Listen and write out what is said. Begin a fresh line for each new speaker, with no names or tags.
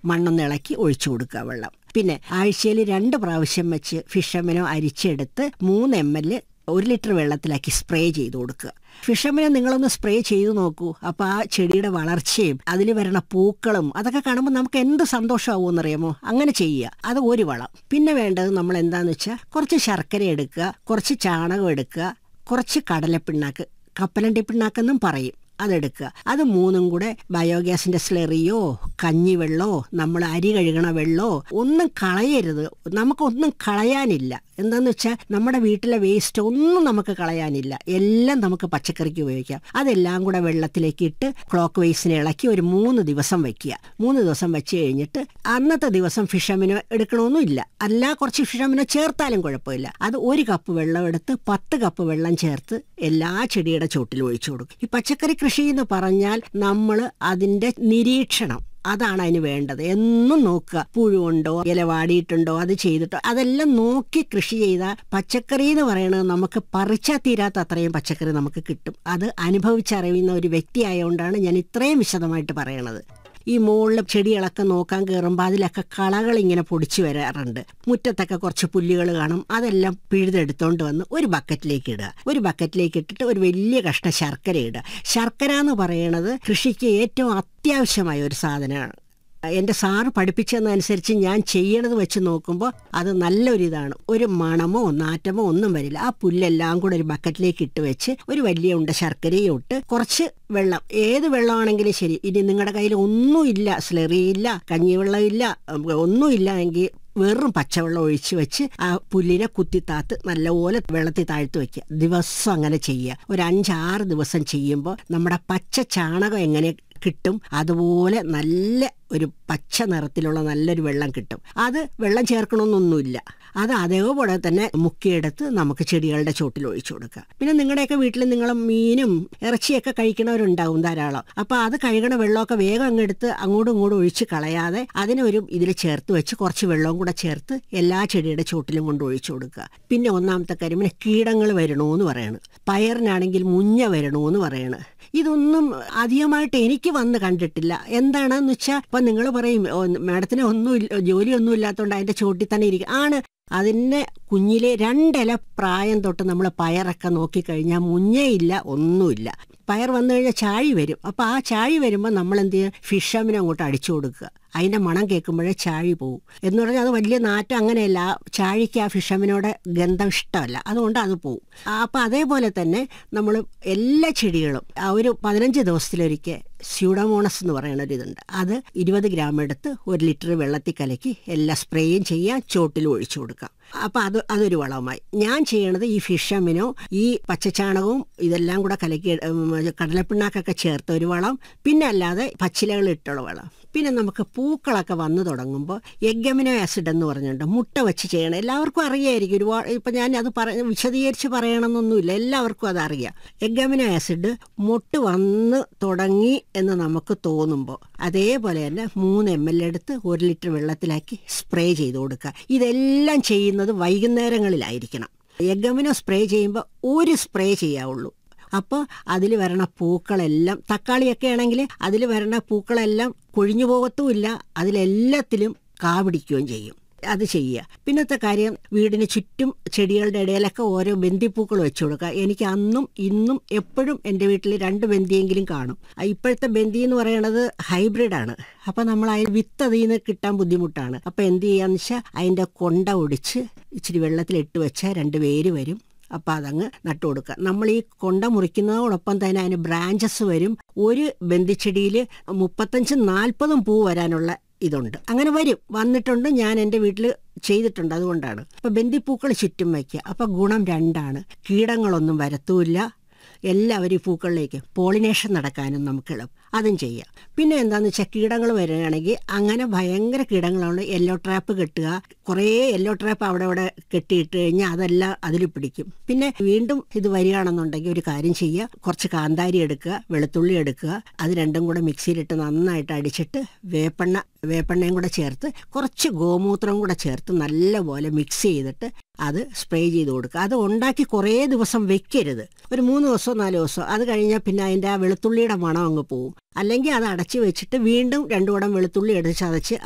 മണ്ണൊന്ന് ഇളക്കി ഒഴിച്ചു കൊടുക്കുക വെള്ളം പിന്നെ ആഴ്ചയിൽ രണ്ട് പ്രാവശ്യം വെച്ച് ഫിഷമിനോ അരിച്ചെടുത്ത് മൂന്ന് എം എൽ ഒരു ലിറ്റർ വെള്ളത്തിലാക്കി സ്പ്രേ ചെയ്ത് കൊടുക്കുക ഫിഷമിനെ നിങ്ങളൊന്ന് സ്പ്രേ ചെയ്തു നോക്കൂ അപ്പോൾ ആ ചെടിയുടെ വളർച്ചയും അതിൽ വരണ പൂക്കളും അതൊക്കെ കാണുമ്പോൾ നമുക്ക് എന്ത് സന്തോഷമാവുമെന്ന് അറിയാമോ അങ്ങനെ ചെയ്യുക അത് ഒരു വളം പിന്നെ വേണ്ടത് നമ്മൾ എന്താന്ന് വെച്ചാൽ കുറച്ച് ശർക്കര എടുക്കുക കുറച്ച് ചാണകം എടുക്കുക കുറച്ച് കടലപ്പിണ്ണാക്ക് കപ്പലണ്ടി പിണ്ണാക്കെന്നും പറയും അതെടുക്കുക അത് മൂന്നും കൂടെ ബയോഗ്യാസിന്റെ സ്ലെറിയോ കഞ്ഞിവെള്ളോ നമ്മൾ അരി കഴുകണ വെള്ളോ ഒന്നും കളയരുത് നമുക്കൊന്നും കളയാനില്ല എന്താന്ന് വെച്ചാൽ നമ്മുടെ വീട്ടിലെ വേസ്റ്റ് ഒന്നും നമുക്ക് കളയാനില്ല എല്ലാം നമുക്ക് പച്ചക്കറിക്ക് ഉപയോഗിക്കാം അതെല്ലാം കൂടെ വെള്ളത്തിലേക്ക് ഇട്ട് ക്ലോക്ക് വൈസിനെ ഇളക്കി ഒരു മൂന്ന് ദിവസം വെക്കുക മൂന്ന് ദിവസം വെച്ച് കഴിഞ്ഞിട്ട് അന്നത്തെ ദിവസം ഫിഷമിനോ എടുക്കണമെന്നില്ല അല്ല കുറച്ച് ഫിഷമിനോ ചേർത്താലും കുഴപ്പമില്ല അത് ഒരു കപ്പ് വെള്ളം എടുത്ത് പത്ത് കപ്പ് വെള്ളം ചേർത്ത് എല്ലാ ചെടിയുടെ ചോട്ടിലും ഒഴിച്ചു കൊടുക്കും ഈ പച്ചക്കറി കൃഷി എന്ന് പറഞ്ഞാൽ നമ്മൾ അതിന്റെ നിരീക്ഷണം അതാണ് അതിന് വേണ്ടത് എന്നും നോക്കുക പുഴുണ്ടോ ഇല വാടിയിട്ടുണ്ടോ അത് ചെയ്തിട്ടോ അതെല്ലാം നോക്കി കൃഷി ചെയ്താൽ പച്ചക്കറി എന്ന് പറയുന്നത് നമുക്ക് പറിച്ചാൽ തീരാത്ത അത്രയും പച്ചക്കറി നമുക്ക് കിട്ടും അത് അനുഭവിച്ചറിയുന്ന ഒരു വ്യക്തിയായതുകൊണ്ടാണ് ഞാൻ ഇത്രയും വിശദമായിട്ട് പറയണത് ഈ മുകളിൽ ചെടികളൊക്കെ നോക്കാൻ കയറുമ്പോൾ അതിലൊക്കെ കളകൾ ഇങ്ങനെ പൊടിച്ചു വരാറുണ്ട് മുറ്റത്തൊക്കെ കുറച്ച് പുല്ലുകൾ കാണും അതെല്ലാം പിഴുതെടുത്തോണ്ട് വന്ന് ഒരു ബക്കറ്റിലേക്ക് ഇടുക ഒരു ബക്കറ്റിലേക്ക് ഇട്ടിട്ട് ഒരു വലിയ കഷ്ണം ശർക്കര ഇടുക ശർക്കര എന്ന് പറയുന്നത് കൃഷിക്ക് ഏറ്റവും അത്യാവശ്യമായ ഒരു സാധനമാണ് എൻ്റെ സാറ് പഠിപ്പിച്ചതനുസരിച്ച് ഞാൻ ചെയ്യണത് വെച്ച് നോക്കുമ്പോൾ അത് നല്ലൊരിതാണ് ഒരു മണമോ നാറ്റമോ ഒന്നും വരില്ല ആ പുല്ലെല്ലാം കൂടെ ഒരു ബക്കറ്റിലേക്ക് ഇട്ട് വെച്ച് ഒരു വലിയ ഉണ്ട ശർക്കരയും ഇട്ട് കുറച്ച് വെള്ളം ഏത് വെള്ളമാണെങ്കിലും ശരി ഇനി നിങ്ങളുടെ കയ്യിൽ ഒന്നുമില്ല സ്ലെറി ഇല്ല കഞ്ഞിവെള്ളം ഇല്ല ഒന്നുമില്ല എങ്കിൽ വെറും പച്ചവെള്ളം ഒഴിച്ച് വെച്ച് ആ പുല്ലിനെ കുത്തിത്താത്ത് നല്ലപോലെ വെള്ളത്തിൽ താഴ്ത്തി വെക്കുക ദിവസം അങ്ങനെ ചെയ്യുക ഒരു അഞ്ചാറ് ദിവസം ചെയ്യുമ്പോൾ നമ്മുടെ പച്ച ചാണകം എങ്ങനെ കിട്ടും അതുപോലെ നല്ല ഒരു പച്ച നിറത്തിലുള്ള നല്ലൊരു വെള്ളം കിട്ടും അത് വെള്ളം ചേർക്കണമെന്നൊന്നുമില്ല അത് അതേപോലെ തന്നെ മുക്കിയെടുത്ത് നമുക്ക് ചെടികളുടെ ചോട്ടിൽ ഒഴിച്ചു കൊടുക്കുക പിന്നെ നിങ്ങളുടെയൊക്കെ വീട്ടിൽ നിങ്ങൾ മീനും ഇറച്ചിയൊക്കെ കഴിക്കണവരുണ്ടാവും ധാരാളം അപ്പോൾ അത് കഴുകണ വെള്ളമൊക്കെ വേഗം അങ്ങെടുത്ത് അങ്ങോട്ടും ഇങ്ങോട്ടും ഒഴിച്ച് കളയാതെ അതിനൊരു ഇതിൽ ചേർത്ത് വെച്ച് കുറച്ച് വെള്ളവും കൂടെ ചേർത്ത് എല്ലാ ചെടിയുടെ ചോട്ടിലും കൊണ്ട് ഒഴിച്ചു കൊടുക്കുക പിന്നെ ഒന്നാമത്തെ കാര്യം പിന്നെ കീടങ്ങൾ വരണമെന്ന് പറയണ് പയറിനാണെങ്കിൽ മുഞ്ഞ വരണമെന്ന് പറയണ് ഇതൊന്നും അധികമായിട്ട് എനിക്ക് വന്ന് കണ്ടിട്ടില്ല എന്താണെന്ന് വെച്ചാൽ ഇപ്പം നിങ്ങൾ പറയും "ഓ, മാഡത്തിന് ഒന്നുമില്ല ജോലിയൊന്നും ഇല്ലാത്തതുകൊണ്ട് അതിൻ്റെ ചോട്ടിൽ തന്നെ ഇരിക്കും ആണ് അതിൻ്റെ കുഞ്ഞിലെ രണ്ടില പ്രായം തൊട്ട് നമ്മൾ പയറൊക്കെ നോക്കിക്കഴിഞ്ഞാൽ മുഞ്ഞയില്ല ഒന്നുമില്ല പയർ വന്നു കഴിഞ്ഞാൽ ചാഴി വരും അപ്പോൾ ആ ചാഴി വരുമ്പോൾ നമ്മൾ എന്ത് ചെയ്യുക ഫിഷമിനെ അങ്ങോട്ട് അടിച്ചു കൊടുക്കുക അതിൻ്റെ മണം കേൾക്കുമ്പോഴേ ചാഴി പോവും എന്ന് പറഞ്ഞാൽ അത് വലിയ നാറ്റം അങ്ങനെയല്ല ആ ചാഴിക്ക് ആ ഫിഷമിനോട് ഗന്ധം ഇഷ്ടമല്ല അതുകൊണ്ട് അത് പോവും അപ്പോൾ അതേപോലെ തന്നെ നമ്മൾ എല്ലാ ചെടികളും ആ ഒരു പതിനഞ്ച് ദിവസത്തിലൊരിക്കൽ സ്യൂഡോമോണസ് എന്ന് പറയുന്ന ഒരു ഇതുണ്ട് അത് ഇരുപത് ഗ്രാം എടുത്ത് ഒരു ലിറ്റർ വെള്ളത്തിൽ കലക്കി എല്ലാ സ്പ്രേയും ചെയ്യാം ചോട്ടിൽ ഒഴിച്ചു കൊടുക്കാം അപ്പം അത് അതൊരു വളമായി ഞാൻ ചെയ്യണത് ഈ ഫിഷമിനോ ഈ പച്ചച്ചാണകവും ഇതെല്ലാം കൂടെ കലക്കി ഉം, കടലപ്പിണ്ണാക്കൊക്കെ ചേർത്ത ഒരു വളം പിന്നെ അല്ലാതെ പച്ചിലകൾ ഇട്ടുള്ള വളം പിന്നെ നമുക്ക് പൂക്കളൊക്കെ വന്നു തുടങ്ങുമ്പോൾ എഗമിനോ ആസിഡ് എന്ന് പറഞ്ഞിട്ടുണ്ട് മുട്ട വെച്ച് ചെയ്യണം എല്ലാവർക്കും അറിയായിരിക്കും ഒരുപാട് ഇപ്പം ഞാൻ അത് പറ വിശദീകരിച്ച് പറയണമെന്നൊന്നുമില്ല എല്ലാവർക്കും അതറിയാം എഗമിനോ ആസിഡ് മുട്ട് വന്ന് തുടങ്ങി എന്ന് നമുക്ക് തോന്നുമ്പോൾ അതേപോലെ തന്നെ മൂന്ന് എം എൽ എടുത്ത് ഒരു ലിറ്റർ വെള്ളത്തിലാക്കി സ്പ്രേ ചെയ്ത് കൊടുക്കുക ഇതെല്ലാം ചെയ്യുന്നത് വൈകുന്നേരങ്ങളിലായിരിക്കണം എഗമിനോ സ്പ്രേ ചെയ്യുമ്പോൾ ഒരു സ്പ്രേ ചെയ്യാവുള്ളൂ അപ്പോൾ അതിൽ വരണ പൂക്കളെല്ലാം തക്കാളിയൊക്കെ ആണെങ്കിൽ അതിൽ വരണ പൂക്കളെല്ലാം കൊഴിഞ്ഞു പോകത്തുമില്ല അതിലെല്ലാത്തിലും കാപിടിക്കുകയും ചെയ്യും അത് ചെയ്യുക പിന്നത്തെ കാര്യം വീടിന് ചുറ്റും ചെടികളുടെ ഇടയിലൊക്കെ ഓരോ ബന്ദിപ്പൂക്കൾ വെച്ചു കൊടുക്കുക എനിക്ക് അന്നും ഇന്നും എപ്പോഴും എൻ്റെ വീട്ടിൽ രണ്ട് ബന്ദിയെങ്കിലും കാണും ആ ഇപ്പോഴത്തെ ബന്ദി എന്ന് പറയുന്നത് ഹൈബ്രിഡാണ് അപ്പോൾ നമ്മൾ അതിൽ വിത്ത് അതിൽ നിന്ന് കിട്ടാൻ ബുദ്ധിമുട്ടാണ് അപ്പോൾ എന്ത് ചെയ്യാന്ന് വെച്ചാൽ അതിൻ്റെ കൊണ്ട ഒടിച്ച് ഇച്ചിരി വെള്ളത്തിലിട്ട് വെച്ചാൽ രണ്ട് വേര് വരും അപ്പം അതങ്ങ് നട്ടു കൊടുക്കുക നമ്മൾ ഈ കൊണ്ട മുറിക്കുന്നതോടൊപ്പം തന്നെ അതിന് ബ്രാഞ്ചസ് വരും ഒരു ബന്ദിച്ചെടിയിൽ മുപ്പത്തഞ്ചും നാൽപ്പതും പൂ വരാനുള്ള ഇതുണ്ട് അങ്ങനെ വരും വന്നിട്ടുണ്ട് ഞാൻ എൻ്റെ വീട്ടിൽ ചെയ്തിട്ടുണ്ട് അതുകൊണ്ടാണ് അപ്പം ബന്ദിപ്പൂക്കൾ ചുറ്റും വയ്ക്കുക അപ്പം ഗുണം രണ്ടാണ് കീടങ്ങളൊന്നും വരത്തുമില്ല എല്ലാവരും ഈ പൂക്കളിലേക്ക് പോളിനേഷൻ നടക്കാനും നമുക്ക് എളുപ്പം അതും ചെയ്യാം പിന്നെ എന്താണെന്ന് വെച്ചാൽ കീടങ്ങൾ വരികയാണെങ്കിൽ അങ്ങനെ ഭയങ്കര കീടങ്ങളുണ്ട് യെല്ലോ ട്രാപ്പ് കെട്ടുക കുറേ യെല്ലോ ട്രാപ്പ് അവിടെ അവിടെ കെട്ടിയിട്ട് കഴിഞ്ഞാൽ അതെല്ലാം അതിൽ പിടിക്കും പിന്നെ വീണ്ടും ഇത് വരികയാണെന്നുണ്ടെങ്കിൽ ഒരു കാര്യം ചെയ്യുക കുറച്ച് കാന്താരി എടുക്കുക വെളുത്തുള്ളി എടുക്കുക അത് രണ്ടും കൂടെ മിക്സിയിലിട്ട് നന്നായിട്ട് അടിച്ചിട്ട് വേപ്പെണ്ണ വേപ്പെണ്ണയും കൂടെ ചേർത്ത് കുറച്ച് ഗോമൂത്രം കൂടെ ചേർത്ത് നല്ലപോലെ മിക്സ് ചെയ്തിട്ട് അത് സ്പ്രേ ചെയ്ത് കൊടുക്കുക അത് ഉണ്ടാക്കി കുറേ ദിവസം വെക്കരുത് ഒരു മൂന്ന് ദിവസമോ നാല് ദിവസമോ അത് കഴിഞ്ഞാൽ പിന്നെ അതിൻ്റെ ആ വെളുത്തുള്ളിയുടെ മണം അങ്ങ് പോവും അല്ലെങ്കിൽ അത് അടച്ചു വെച്ചിട്ട് വീണ്ടും രണ്ടു കുടം വെളുത്തുള്ളി എടുത്ത് ചതച്ച്